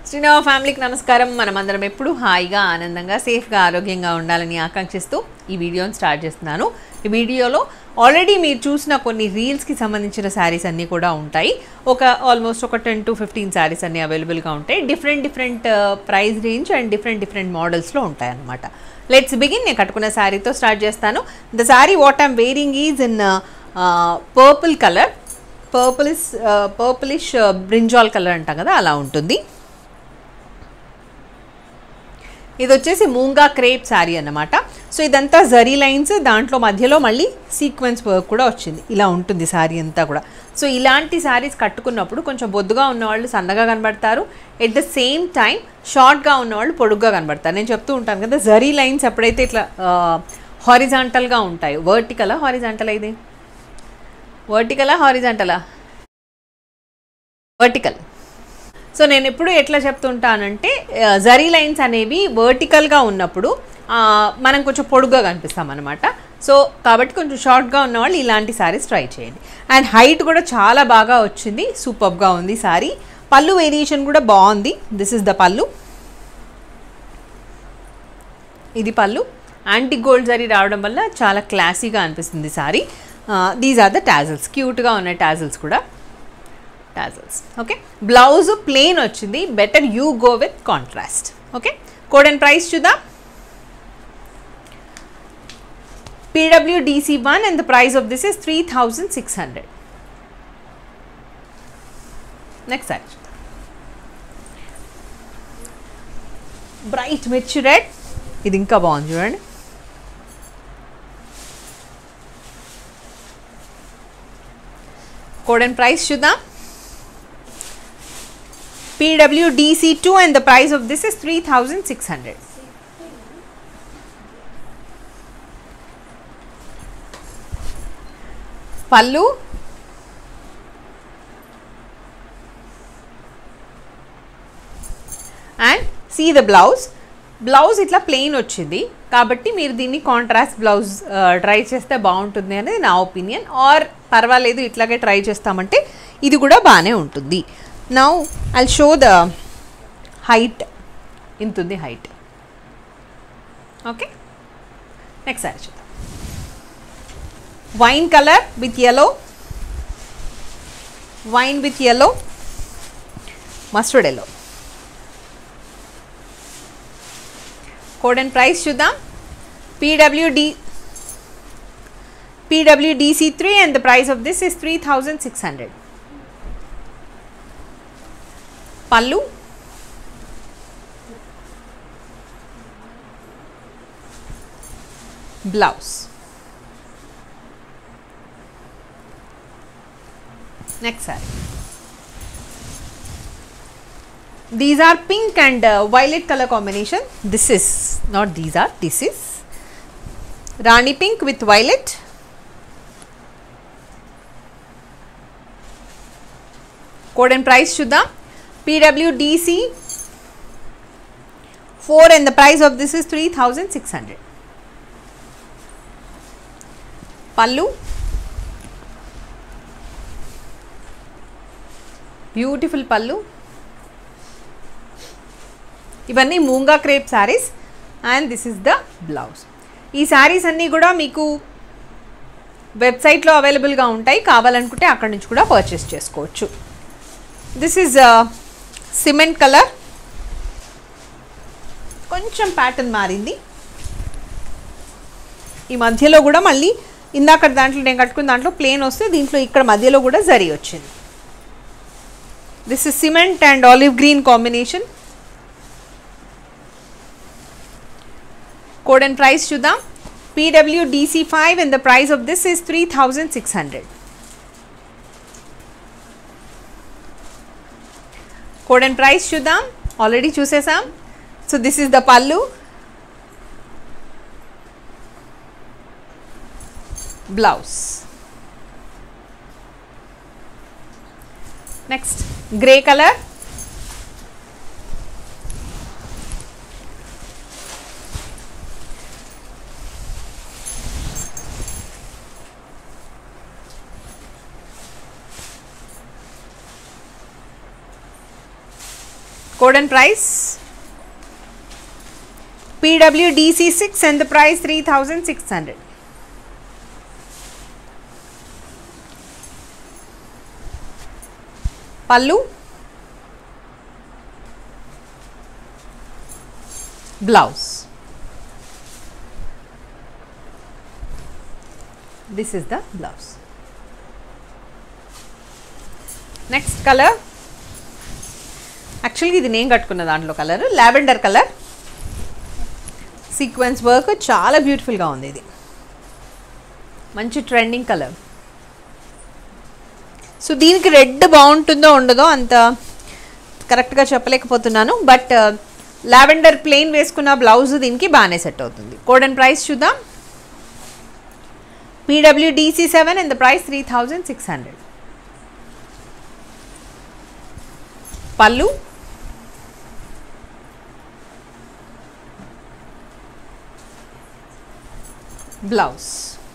శ్రీనవ ఫ్యామిలీకి నమస్కారం మనమందరం ఎప్పుడు హాయిగా ఆనందంగా సేఫ్గా ఆరోగ్యంగా ఉండాలని ఆకాంక్షిస్తూ ఈ వీడియోని స్టార్ట్ చేస్తున్నాను ఈ వీడియోలో ఆల్రెడీ మీరు చూసిన కొన్ని రీల్స్కి సంబంధించిన శారీస్ అన్నీ కూడా ఉంటాయి ఒక ఆల్మోస్ట్ ఒక టెన్ టు ఫిఫ్టీన్ శారీస్ అన్నీ అవైలబుల్గా ఉంటాయి different different price range and different different మోడల్స్లో ఉంటాయి అన్నమాట లెట్స్ బిగిన్ నేను కట్టుకున్న శారీతో స్టార్ట్ చేస్తాను the sari what I'm wearing is in purple colour purplish purplish brinjal colour అంటాం కదా అలా ఉంటుంది ఇది వచ్చేసి మూంగా క్రేప్ శారీ అన్నమాట సో ఇదంతా జరీ లైన్స్ దాంట్లో మధ్యలో మళ్ళీ సీక్వెన్స్ వర్క్ కూడా వచ్చింది ఇలా ఉంటుంది శారీ అంతా కూడా సో ఇలాంటి శారీస్ కట్టుకున్నప్పుడు కొంచెం బొద్దుగా ఉన్నవాళ్ళు సన్నగా కనబడతారు ఎట్ ద సేమ్ టైం షార్ట్గా ఉన్నవాళ్ళు పొడుగ్గా కనబడతారు నేను చెప్తూ ఉంటాను కదా జరీ లైన్స్ ఎప్పుడైతే ఇట్లా హారిజాంటల్గా ఉంటాయి వర్టికలా హారిజాంటల్ ఇది వర్టికలా హారిజాంటలా వర్టికల్ సో నేను ఎప్పుడు ఎట్లా చెప్తుంటానంటే ఆ, జరీ లైన్స్ అనేవి వర్టికల్గా ఉన్నప్పుడు ఆ, మనం కొంచెం పొడుగ్గా కనిపిస్తాం అనమాట సో కాబట్టి కొంచెం షార్ట్గా ఉన్న వాళ్ళు ఇలాంటి శారీస్ ట్రై చేయండి అండ్ హైట్ కూడా చాలా బాగా వచ్చింది సూపర్గా ఉంది శారీ పళ్ళు వేరియేషన్ కూడా బాగుంది దిస్ ఇస్ ద పళ్ళు ఇది పళ్ళు యాంటీ గోల్డ్ జరీ రావడం వల్ల చాలా క్లాసీగా అనిపిస్తుంది sorry these are the tassels క్యూట్గా ఉన్నాయి టాజల్స్ కూడా టాజల్స్ ఓకే బ్లౌజ్ ప్లెయిన్ వచ్చింది better you go with contrast okay code and price చూద్దాం PWDC one and the price of this is three thousand six hundred next sari చూద్దాం bright mirchi red ఇది ఇంకా బాగుంది చూడండి కోడ్ అండ్ ప్రైస్ చూద్దాం PWDC2 and the price of this is 3600 pallu and see the blouse blouse ఇట్లా plain వచ్చింది కాబట్టి మీరు దీన్ని కాంట్రాస్ట్ బ్లౌజ్ ట్రై చేస్తే బాగుంటుంది అనేది నా ఒపీనియన్ ఆర్ పర్వాలేదు ఇట్లాగే ట్రై చేస్తామంటే ఇది కూడా బాగానే ఉంటుంది now I show the height ఇంత ఉంది హైట్ ఓకే నెక్స్ట్ సారీ చూద్దాం wine colour with yellow wine with yellow mustard yellow code and price చూద్దాం PWD PWDC three and the price of this is three thousand six hundred pallu blouse next sari these are pink and uh, violet color combination this is not these are this is rani pink with violet code and price chuddam pwdc 4 and the price of this is 3600 pallu beautiful pallu ఇవన్నీ moonga crepe saris and this is the blouse ఈ శారీస్ అన్నీ కూడా మీకు వెబ్సైట్లో అవైలబుల్గా ఉంటాయి కావాలనుకుంటే అక్కడి నుంచి కూడా పర్చేస్ చేసుకోవచ్చు దిస్ ఈజ్ సిమెంట్ కలర్ కొంచెం ప్యాటర్న్ మారింది ఈ మధ్యలో కూడా మళ్ళీ ఇందాక దాంట్లో నేను కట్టుకున్న దాంట్లో ప్లేన్ వస్తే దీంట్లో ఇక్కడ మధ్యలో కూడా జరి వచ్చింది this is cement and olive green combination code and price చూద్దాం PWDC5 and the price of this is 3600 code and price చూద్దాం ఆల్రెడీ చూసేసాం so this is the pallu blouse next grey colour code and price PWDC6 and the price 3600 pallu blouse this is the blouse next colour యాక్చువల్గా ఇది నేను కట్టుకున్న దాంట్లో colour lavender colour sequence work చాలా బ్యూటిఫుల్గా ఉంది ఇది మంచి ట్రెండింగ్ కలర్ సో దీనికి రెడ్ బాగుంటుందో ఉండదో అంత కరెక్ట్గా చెప్పలేకపోతున్నాను బట్ లావెండర్ ప్లెయిన్ వేసుకున్న బ్లౌజ్ దీనికి బాగానే సెట్ అవుతుంది కోడ్ అండ్ ప్రైస్ చూద్దాం PWDC seven and the price three thousand six hundred pallu blouse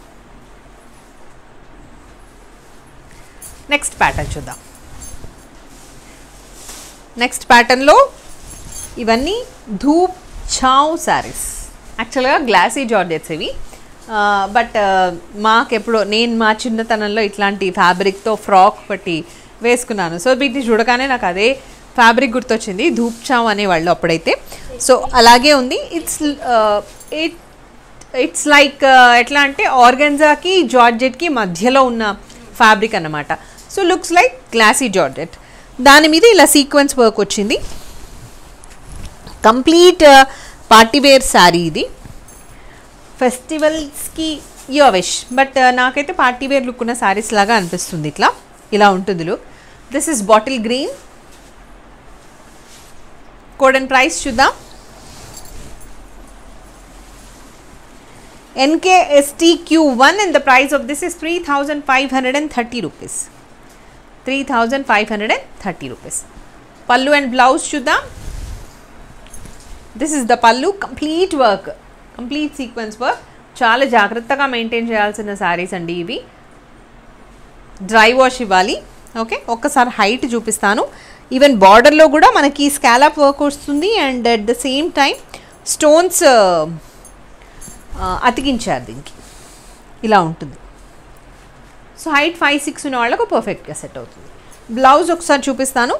next pattern చూద్దాం నెక్స్ట్ ప్యాటర్న్లో ఇవన్నీ ధూప్ ఛావ్ శారీస్ యాక్చువల్గా గ్లాసీ జార్జెట్స్ ఇవి బట్ మాకెప్పుడో నేను మా చిన్నతనంలో ఇట్లాంటి ఫ్యాబ్రిక్తో ఫ్రాక్ ఒకటి వేసుకున్నాను సో వీటిని చూడగానే నాకు అదే ఫ్యాబ్రిక్ గుర్తొచ్చింది ధూప్ ఛావ్ అనేవాళ్ళు అప్పుడైతే సో అలాగే ఉంది ఇట్స్ ఇట్ ఇట్స్ లైక్ ఎట్లా అంటే ఆర్గన్జాకి జార్జెట్కి మధ్యలో ఉన్న ఫ్యాబ్రిక్ అన్నమాట so looks like glossy georgette దాని మీద ఇలా సీక్వెన్స్ వర్క్ వచ్చింది కంప్లీట్ పార్టీ వేర్ శారీ ఇది ఫెస్టివల్స్కి యో విష్ బట్ నాకైతే పార్టీ వేర్ లుక్ ఉన్న శారీస్ లాగా అనిపిస్తుంది ఇట్లా ఇలా ఉంటుంది look this is bottle green code and price చూద్దాం NKSTQ1 and the price of this is 3530 rupees. 3530 rupees. Pallu and blouse చూద్దాం this is the pallu complete work complete sequence work చాలా జాగ్రత్తగా మెయింటైన్ చేయాల్సిన శారీస్ అండి ఇవి డ్రై వాష్ ఇవ్వాలి okay ఒక్కసారి height చూపిస్తాను ఈవెన్ బార్డర్లో కూడా మనకి స్కాలప్ వర్క్ వస్తుంది and at the same time stones అతికించారు దీనికి ఇలా ఉంటుంది సో హైట్ ఫైవ్ సిక్స్ ఉన్న వాళ్ళకు పర్ఫెక్ట్గా సెట్ అవుతుంది బ్లౌజ్ ఒకసారి చూపిస్తాను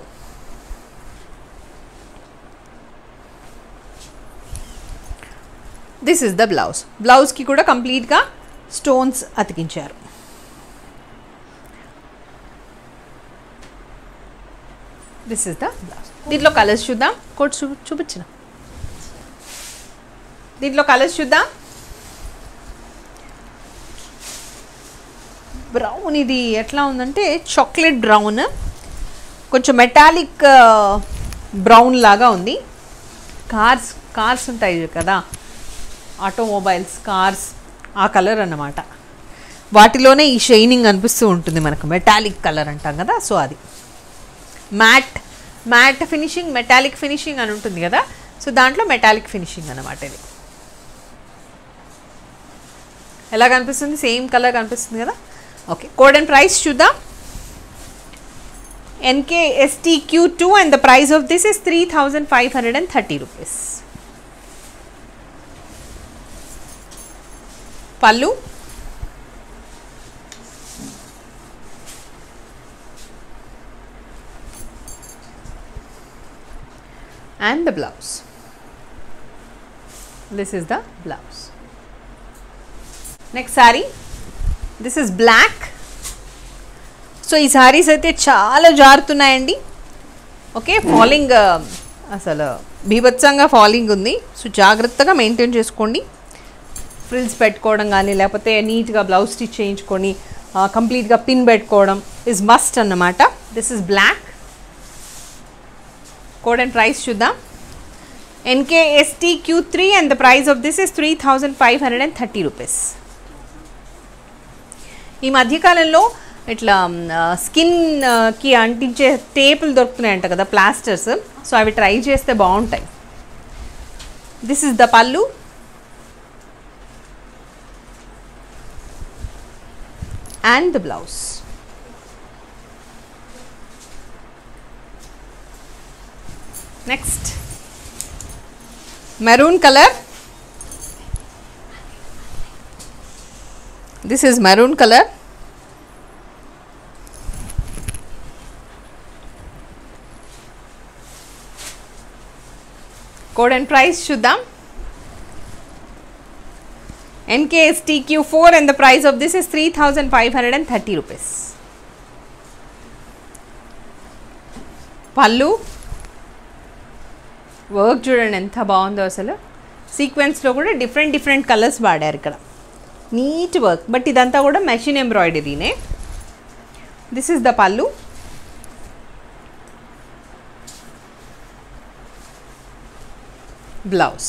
దిస్ ఇస్ ద బ్లౌజ్ బ్లౌజ్కి కూడా కంప్లీట్గా స్టోన్స్ అతికించారు దిస్ ఇస్ ద బ్లౌజ్ దీంట్లో కలర్స్ చూద్దాం కోట్ చూ చూపించిన దీంట్లో కలర్స్ చూద్దాం బ్రౌన్ ఇది ఎట్లా ఉందంటే చాక్లెట్ బ్రౌన్ కొంచెం మెటాలిక్ బ్రౌన్ లాగా ఉంది కార్స్ కార్స్ ఉంటాయి కదా ఆటోమొబైల్స్ కార్స్ ఆ కలర్ అన్నమాట వాటిలోనే ఈ షైనింగ్ అనిపిస్తూ ఉంటుంది మనకు మెటాలిక్ కలర్ అంటాం కదా సో అది matte matte finishing metallic finishing అని ఉంటుంది కదా సో దాంట్లో మెటాలిక్ ఫినిషింగ్ అన్నమాట ఇది ఎలా కనిపిస్తుంది సేమ్ కలర్ కనిపిస్తుంది కదా ఓకే కోడ్ అండ్ ప్రైస్ చూద్దాం NKSTQ two and the price of this is three thousand five hundred and thirty rupees pallu and the blouse. This is the blouse. Next saree. This is black. So ఈ సారీస్ అయితే చాలా జారుతున్నాయండి okay falling అసలు బీభత్సంగా falling ఉంది so జాగ్రత్తగా maintain చేసుకోండి frills పెట్టుకోవడం కానీ లేకపోతే నీట్గా బ్లౌజ్ స్టిచ్ చేయించుకొని కంప్లీట్గా పిన్ పెట్టుకోవడం ఇస్ మస్ట్ అన్నమాట this is black code and price చూద్దాం NKST Q three and the price of this is three thousand five hundred and thirty rupees ఈ మధ్యకాలంలో ఇట్లా స్కిన్కి అంటించే టేపులు దొరుకుతున్నాయంట కదా ప్లాస్టర్స్ సో అవి ట్రై చేస్తే బాగుంటాయి this is the pallu and the blouse next maroon colour this is maroon colour code and price చూద్దాం NKSTQ four and the price of this is three thousand five hundred and thirty rupees pallu work చూడండి ఎంత బాగుందో అసలు సీక్వెన్స్లో కూడా different different colours వాడారు ఇక్కడ need work but ఇదంతా కూడా మెషిన్ ఎంబ్రాయిడరీనే this is the pallu blouse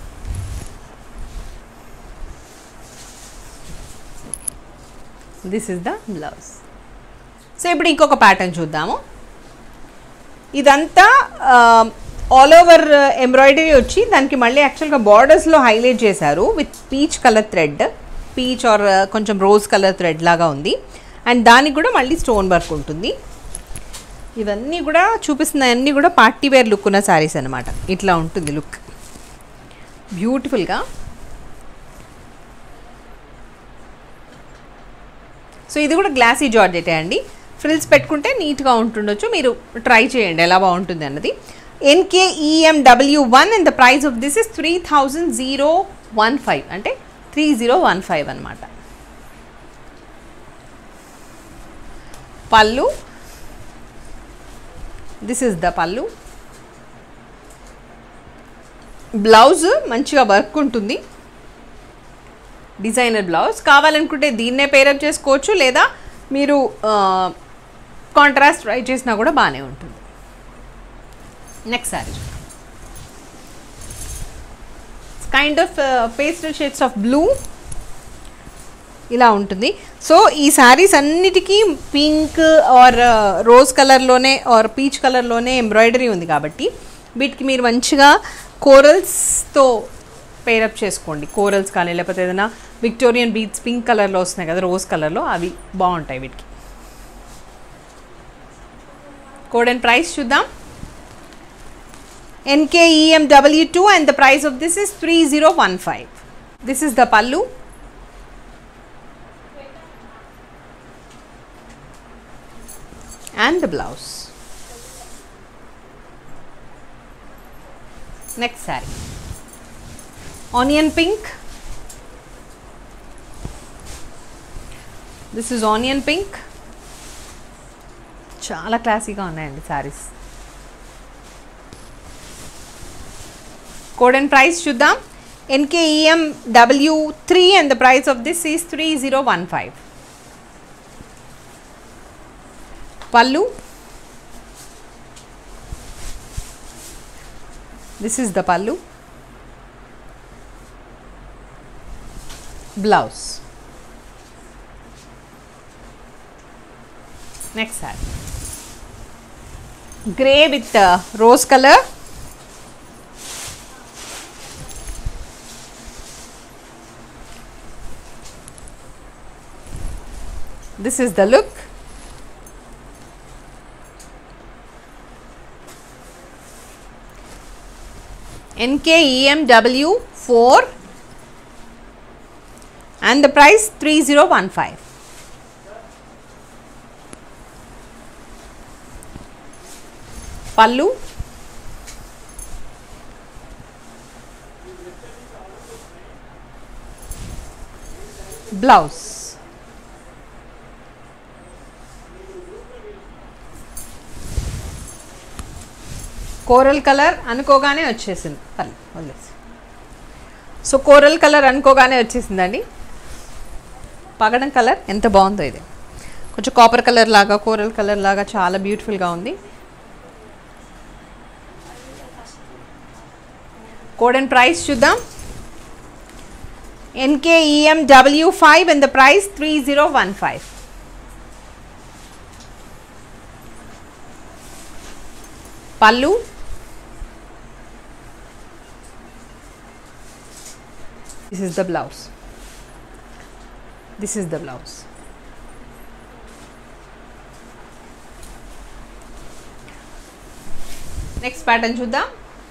this is the blouse so ఇప్పుడు ఇంకొక ప్యాటర్న్ చూద్దాము ఇదంతా ఆల్ ఓవర్ ఎంబ్రాయిడరీ వచ్చి దానికి మళ్ళీ యాక్చువల్గా బార్డర్స్లో హైలైట్ చేశారు with peach colour thread peach or కొంచెం రోజ్ కలర్ థ్రెడ్ లాగా ఉంది అండ్ దానికి కూడా మళ్ళీ స్టోన్ వర్క్ ఉంటుంది ఇవన్నీ కూడా చూపిస్తున్న అన్నీ కూడా పార్టీ వేర్ లుక్ ఉన్న శారీస్ అనమాట ఇట్లా ఉంటుంది లుక్ బ్యూటిఫుల్గా సో ఇది కూడా గ్లాసీ జార్జెటే అండి ఫ్రిల్స్ పెట్టుకుంటే నీట్గా ఉంటుండొచ్చు మీరు ట్రై చేయండి ఎలా బాగుంటుంది అన్నది NKEMW one and the price of this is three thousand zero one five అంటే త్రీ జీరో వన్ ఫైవ్ అనమాట pallu this is the pallu blouse మంచిగా వర్క్ ఉంటుంది డిజైనర్ బ్లౌజ్ కావాలనుకుంటే దీన్నే పేరప్ చేసుకోవచ్చు లేదా మీరు కాంట్రాస్ట్ ట్రై చేసినా కూడా బాగానే ఉంటుంది next sari kind of pastel shades of blue ఇలా ఉంటుంది సో ఈ శారీస్ అన్నిటికీ పింక్ ఆర్ రోజ్ కలర్లోనే ఆర్ పీచ్ కలర్లోనే ఎంబ్రాయిడరీ ఉంది కాబట్టి వీటికి మీరు మంచిగా కోరల్స్తో పేరప్ చేసుకోండి కోరల్స్ కానీ లేకపోతే ఏదైనా విక్టోరియన్ బీట్స్ పింక్ కలర్లో వస్తున్నాయి కదా రోజ్ కలర్లో అవి బాగుంటాయి వీటికి కోడ్ అండ్ ప్రైస్ చూద్దాం NKEMW two and the price of this is three zero one five this is the pallu and the blouse. Next saree. Onion pink. This is onion pink. చాలా క్లాసీగా ఉన్నాయండి శారీస్ కోడ్ అండ్ ప్రైస్ చూద్దాం NKEM W three and the price of this is three zero one five pallu this is the pallu blouse next sari grey with rose colour this is the look NKEMW 4 and the price 3015. Pallu blouse coral colour అనుకోగానే వచ్చేసింది పర్లేదు వదిలేసి so coral colour అనుకోగానే వచ్చేసిందండి పగడం colour ఎంత బాగుందో ఇది కొంచెం కాపర్ కలర్ లాగా కోరల్ కలర్ లాగా చాలా బ్యూటిఫుల్గా ఉంది కోడ్ అండ్ ప్రైస్ చూద్దాం NKEM W five and the price three zero one five pallu this is the blouse this is the blouse next pattern చూద్దాం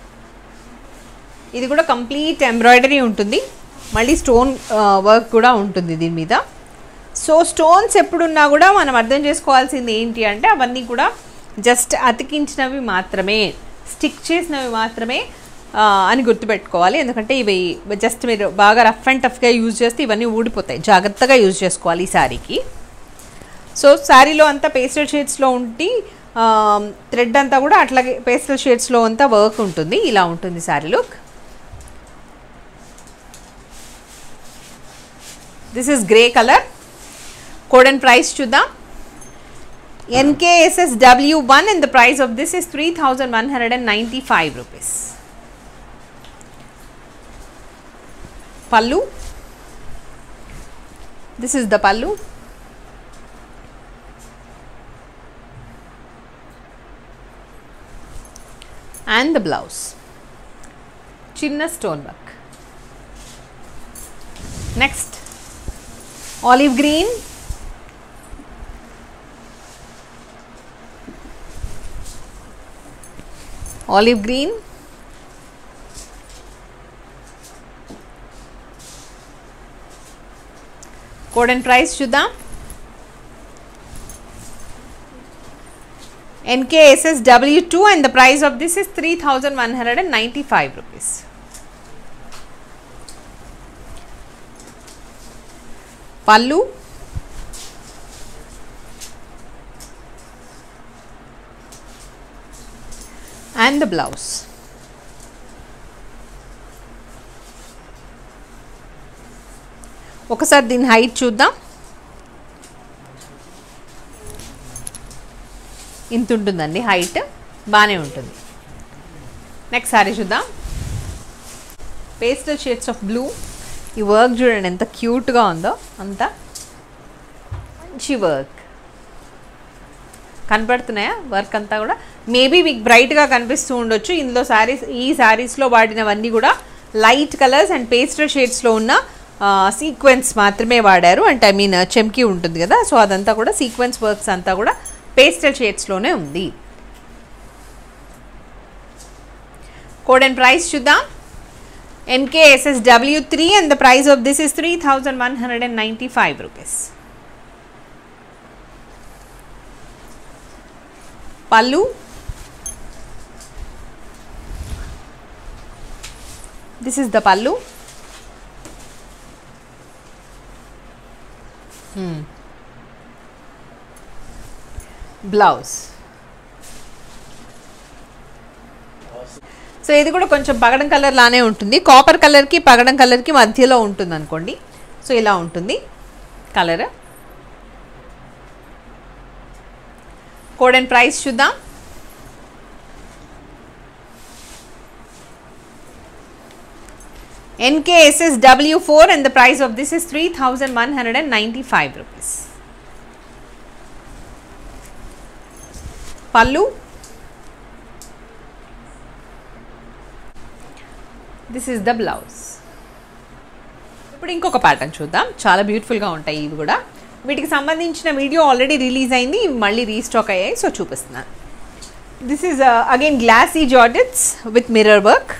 ఇది కూడా కంప్లీట్ ఎంబ్రాయిడరీ ఉంటుంది మళ్ళీ స్టోన్ వర్క్ కూడా ఉంటుంది దీని మీద సో స్టోన్స్ ఎప్పుడున్నా కూడా మనం అర్థం చేసుకోవాల్సింది ఏంటి అంటే అవన్నీ కూడా జస్ట్ అతికించినవి మాత్రమే స్టిక్ చేసినవి మాత్రమే ఆ, అని గుర్తుపెట్టుకోవాలి ఎందుకంటే ఇవి జస్ట్ మీరు బాగా రఫ్ అండ్ టఫ్గా యూజ్ చేస్తే ఇవన్నీ ఊడిపోతాయి జాగ్రత్తగా యూజ్ చేసుకోవాలి ఈ శారీకి సో శారీలో అంతా పేస్టల్ షేడ్స్లో ఉండి థ్రెడ్ అంతా కూడా అట్లాగే పేస్టల్ షేడ్స్లో అంతా వర్క్ ఉంటుంది ఇలా ఉంటుంది sari look this is grey colour code and price చూద్దాం NKSSW one and the price of this is three thousand one hundred and ninety five rupees pallu this is the pallu and the blouse చిన్న stone work next olive green olive green code and price చూద్దాం NKSSW2 and the price of this is 3195 rupees. Pallu and the blouse. ఒకసారి దీని height చూద్దాం ఇంత ఉంటుందండి height బాగానే ఉంటుంది next sari చూద్దాం పేస్టల్ షేడ్స్ ఆఫ్ బ్లూ ఈ వర్క్ చూడండి ఎంత క్యూట్గా ఉందో అంత మంచి వర్క్ కనపడుతున్నాయా వర్క్ అంతా కూడా మేబీ మీకు బ్రైట్గా కనిపిస్తూ ఉండొచ్చు ఇందులో శారీస్ ఈ శారీస్లో వాడినవన్నీ కూడా లైట్ కలర్స్ అండ్ పేస్టల్ షేడ్స్లో ఉన్న సీక్వెన్స్ మాత్రమే వాడారు అంటే ఐ మీన్ చెమ్కి ఉంటుంది కదా సో అదంతా కూడా సీక్వెన్స్ వర్క్స్ అంతా కూడా పేస్టల్ షేడ్స్లోనే ఉంది కోడ్ అండ్ ప్రైస్ చూద్దాం NKSSW three and the price of this is three thousand one hundred and ninety five rupees pallu this is the pallu blouse so ఇది కూడా కొంచెం పగడం కలర్ లానే ఉంటుంది కాపర్ కలర్కి పగడం కలర్కి మధ్యలో ఉంటుంది అనుకోండి సో ఇలా ఉంటుంది కలర్ కోడ్ అండ్ ప్రైస్ చూద్దాం NKSSW four and the price of this is three thousand one hundred and ninety five rupees pallu this is the blouse ఇప్పుడు ఇంకొక ప్యాటర్న్ చూద్దాం చాలా బ్యూటిఫుల్గా ఉంటాయి ఇవి కూడా వీటికి సంబంధించిన వీడియో ఆల్రెడీ రిలీజ్ అయింది ఇవి మళ్ళీ రీస్టాక్ అయ్యాయి సో చూపిస్తున్నాను this is again glossy georgettes with mirror work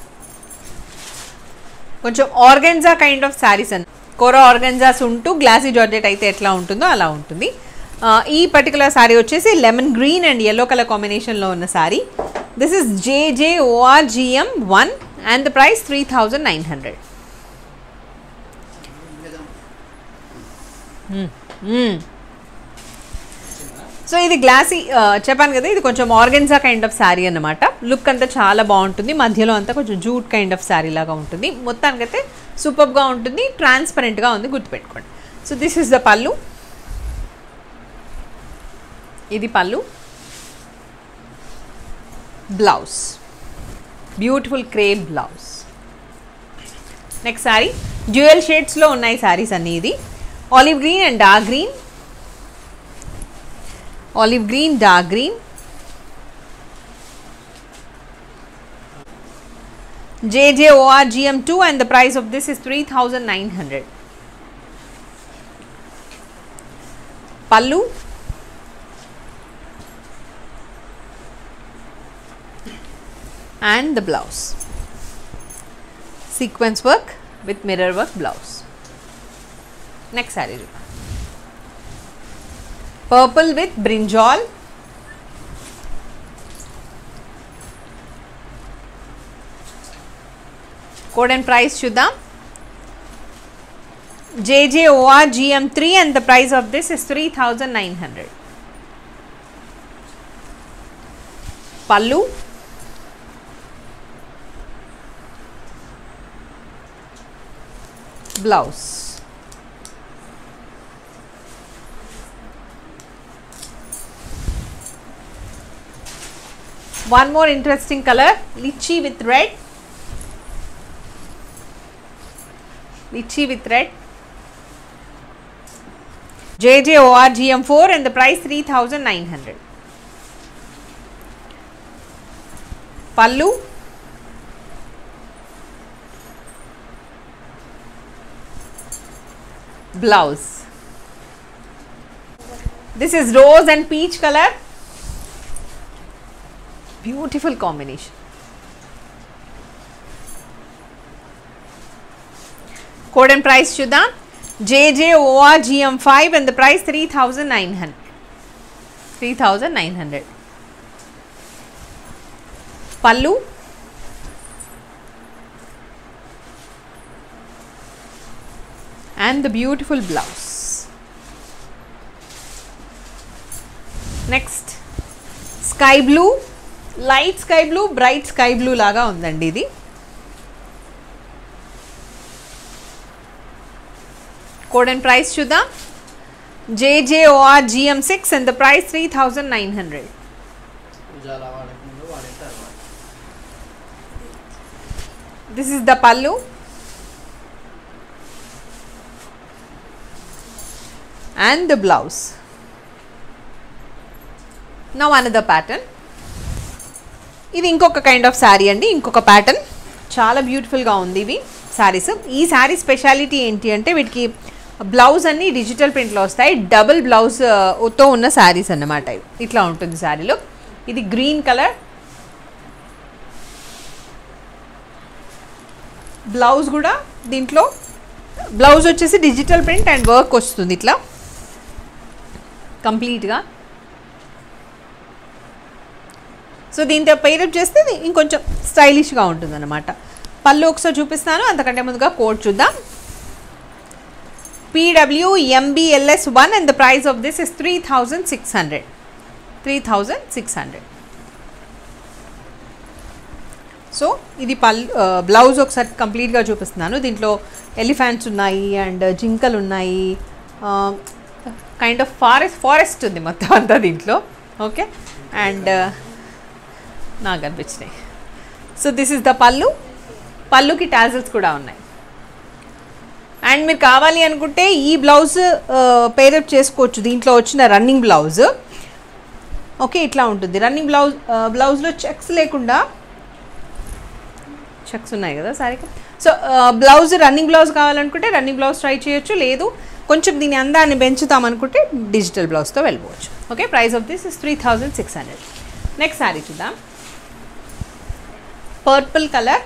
కొంచెం ఆర్గెన్జా కైండ్ ఆఫ్ శారీస్ అని కోర ఆర్గెన్జాస్ ఉంటూ గ్లాసీ జార్జెట్ అయితే ఎట్లా ఉంటుందో అలా ఉంటుంది ఆ, ఈ పర్టికులర్ శారీ వచ్చేసి lemon green and yellow colour కాంబినేషన్లో ఉన్న sari this is JJ ORGM one and the price three thousand nine hundred so ఇది గ్లాసీ ఆ, చెప్పాను కదా ఇది కొంచెం ఆర్గెన్జా కైండ్ ఆఫ్ శారీ అన్నమాట లుక్ అంతా చాలా బాగుంటుంది మధ్యలో అంతా కొంచెం జూట్ కైండ్ ఆఫ్ శారీ లాగా ఉంటుంది మొత్తానికైతే సూపర్గా ఉంటుంది ట్రాన్స్పరెంట్గా ఉంది గుర్తుపెట్టుకోండి so this is the pallu ఇది pallu blouse beautiful crepe blouse next sari dual షేడ్స్లో ఉన్నాయి శారీస్ అన్నీ ఇది olive green and dark green olive green dark green JJORGM2 and the price of this is 3900 pallu and the blouse sequence work with mirror work blouse next saree చూద్దాం. purple with brinjal code and price చూద్దాం JJOR GM3 and the price of this is 3900 pallu blouse one more interesting color lychee with red lychee with red JJOR GM4 and the price 3900 pallu blouse this is rose and peach color beautiful combination code and price చూద్దాం JJOR GM5 and the price 3900 3900 పళ్ళు and the beautiful blouse next sky blue light sky blue bright sky blue లాగా ఉందండి ఇది code and price చూద్దాం JJOR GM six and the price three thousand nine hundred Ujala వాడక ముందు వాడే తర్వాత this is the pallu and the blouse now another pattern ఇది ఇంకొక కైండ్ ఆఫ్ శారీ అండి ఇంకొక ప్యాటర్న్ చాలా బ్యూటిఫుల్గా ఉంది ఇవి శారీస్ ఈ శారీ స్పెషాలిటీ ఏంటి అంటే వీటికి బ్లౌజ్ అన్ని డిజిటల్ ప్రింట్లో వస్తాయి డబుల్ బ్లౌజ్ తో ఉన్న శారీస్ అన్నమాట ఇవి ఇట్లా ఉంటుంది శారీలో ఇది గ్రీన్ కలర్ బ్లౌజ్ కూడా దీంట్లో బ్లౌజ్ వచ్చేసి డిజిటల్ ప్రింట్ అండ్ వర్క్ వస్తుంది ఇట్లా కంప్లీట్గా సో దీంతో పైరప్ చేస్తే ఇది ఇంకొంచెం స్టైలిష్గా ఉంటుంది అనమాట పళ్ళు ఒకసారి చూపిస్తాను అంతకంటే ముందుగా కోడ్ చూద్దాం PW MBLS one and the price of this is three thousand six hundred three thousand six hundred so ఇది పల్ బ్లౌజ్ ఒకసారి కంప్లీట్గా చూపిస్తున్నాను దీంట్లో ఎలిఫెంట్స్ ఉన్నాయి అండ్ జింకలు ఉన్నాయి కైండ్ ఆఫ్ ఫారెస్ట్ ఫారెస్ట్ ఉంది మొత్తం అంతా దీంట్లో ఓకే అండ్ నాకు అనిపించినాయి so this is the pallu పళ్ళుకి టాజల్స్ కూడా ఉన్నాయి అండ్ మీరు కావాలి అనుకుంటే ఈ బ్లౌజ్ పేరప్ చేసుకోవచ్చు దీంట్లో వచ్చిన రన్నింగ్ బ్లౌజ్ ఓకే ఇట్లా ఉంటుంది రన్నింగ్ బ్లౌజ్ బ్లౌజ్లో చెక్స్ లేకుండా చెక్స్ ఉన్నాయి కదా సారీకి సో బ్లౌజ్ రన్నింగ్ బ్లౌజ్ కావాలనుకుంటే రన్నింగ్ బ్లౌజ్ ట్రై చేయొచ్చు లేదు కొంచెం దీని అందాన్ని పెంచుతాం అనుకుంటే డిజిటల్ బ్లౌజ్తో వెళ్ళిపోవచ్చు okay price of this is three thousand six hundred next sari చూద్దాం పర్పుల్ కలర్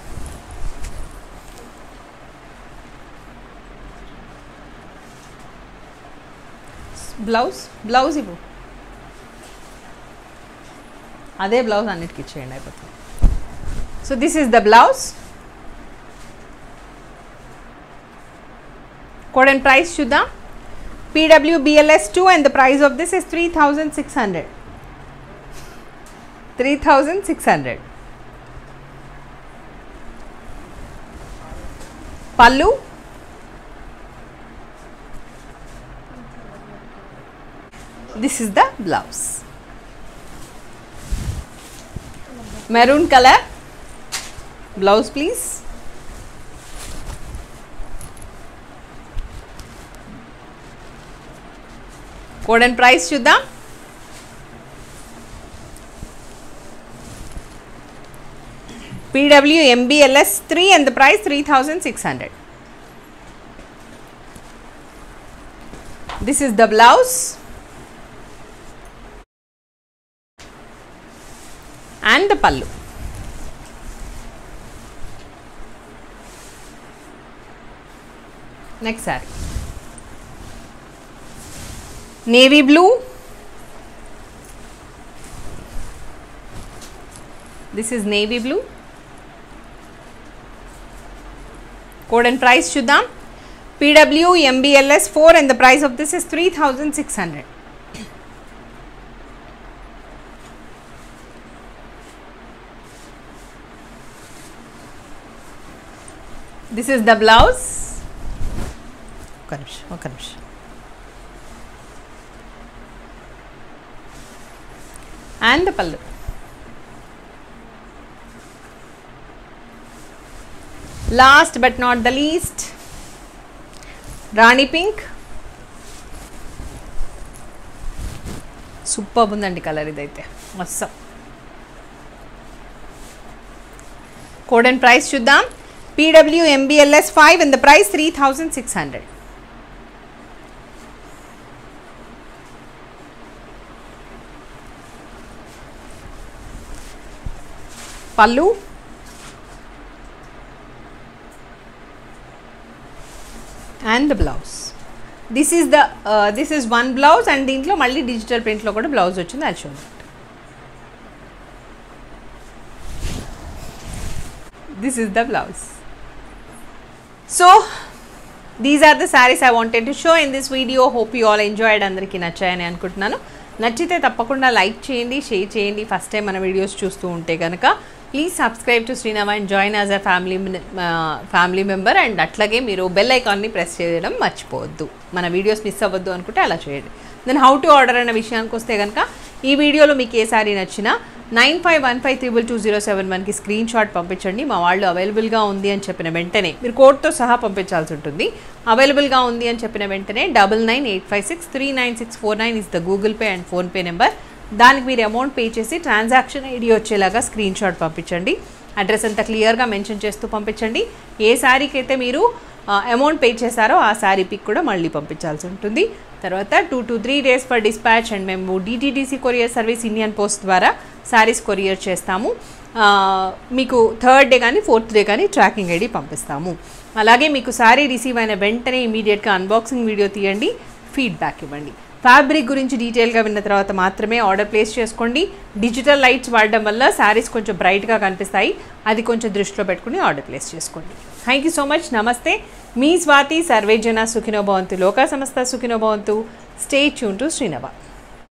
బ్లౌజ్ బ్లౌజ్ ఇవ్వు అదే బ్లౌజ్ అన్నిటికి ఇచ్చేయండి అయిపోతుంది so this is the blouse code and price చూద్దాం PW BLS two and the price of this is three thousand six hundred three thousand six hundred pallu this is the blouse maroon colour blouse please code and price చూద్దాం PW MBLS three and the price three thousand six hundred this is the blouse and the pallu next sari navy blue this is navy blue code and price చూద్దాం PW MBLS four and the price of this is three thousand six hundred this is the blouse ఒక నిమిషం ఒక నిమిషం and the pallu last but not the least rani pink super ఉందండి colour ఇదైతే మస్తు code and price చూద్దాం PW MBLS five and the price three thousand six hundred pallu and the blouse this is the this is one blouse and దీంట్లో మళ్ళీ digital ప్రింట్లో కూడా blouse వచ్చింది అది చూడండి this is the blouse so these are the saris I wanted to show in this video hope you all enjoyed అందరికీ నచ్చాయని అనుకుంటున్నాను నచ్చితే తప్పకుండా లైక్ చేయండి షేర్ చేయండి ఫస్ట్ టైం మన వీడియోస్ చూస్తూ ఉంటే కనుక please subscribe to Srinava and join as a family family member and అట్లాగే మీరు బెల్ ఐకాన్ని ప్రెస్ చేయడం మర్చిపోవద్దు మన వీడియోస్ మిస్ అవ్వద్దు అనుకుంటే అలా చేయండి దెన్ హౌ టు ఆర్డర్ అనే విషయానికి వస్తే కనుక ఈ వీడియోలో మీకు ఏ సారీ నచ్చినా nine five one five triple two zero seven వన్కి స్క్రీన్ షాట్ పంపించండి మా వాళ్ళు అవైలబుల్గా ఉంది అని చెప్పిన వెంటనే మీరు కోడ్తో సహా పంపించాల్సి ఉంటుంది అవైలబుల్గా ఉంది అని చెప్పిన వెంటనే double nine eight five six three nine six four nine is the Google Pay and PhonePe number దానికి మీరు అమౌంట్ పే చేసి ట్రాన్సాక్షన్ ఐడి వచ్చేలాగా స్క్రీన్ షాట్ పంపించండి అడ్రస్ అంతా క్లియర్గా మెన్షన్ చేస్తూ పంపించండి ఏ శారీకి అయితే మీరు అమౌంట్ పే చేశారో ఆ శారీ పిక్ కూడా మళ్ళీ పంపించాల్సి ఉంటుంది తర్వాత two to three days for dispatch and మేము DTDC courier service Indian post ద్వారా శారీస్ కొరియర్ చేస్తాము ఆ, మీకు థర్డ్ డే కానీ ఫోర్త్ డే కానీ ట్రాకింగ్ ఐడి పంపిస్తాము అలాగే మీకు శారీ రిసీవ్ అయిన వెంటనే ఇమీడియట్గా అన్బాక్సింగ్ వీడియో తీయండి ఫీడ్బ్యాక్ ఇవ్వండి ఫ్యాబ్రిక్ గురించి డీటెయిల్గా విన్న తర్వాత మాత్రమే ఆర్డర్ ప్లేస్ చేసుకోండి డిజిటల్ లైట్స్ వాడడం వల్ల శారీస్ కొంచెం బ్రైట్గా కనిపిస్తాయి అది కొంచెం దృష్టిలో పెట్టుకుని ఆర్డర్ ప్లేస్ చేసుకోండి థ్యాంక్ యూ సో మచ్ నమస్తే మీ స్వాతి సర్వేజన సుఖినో భవంతు లోకా సమస్త సుఖినో భవంతు స్టే ట్యూన్ టు శ్రీనవ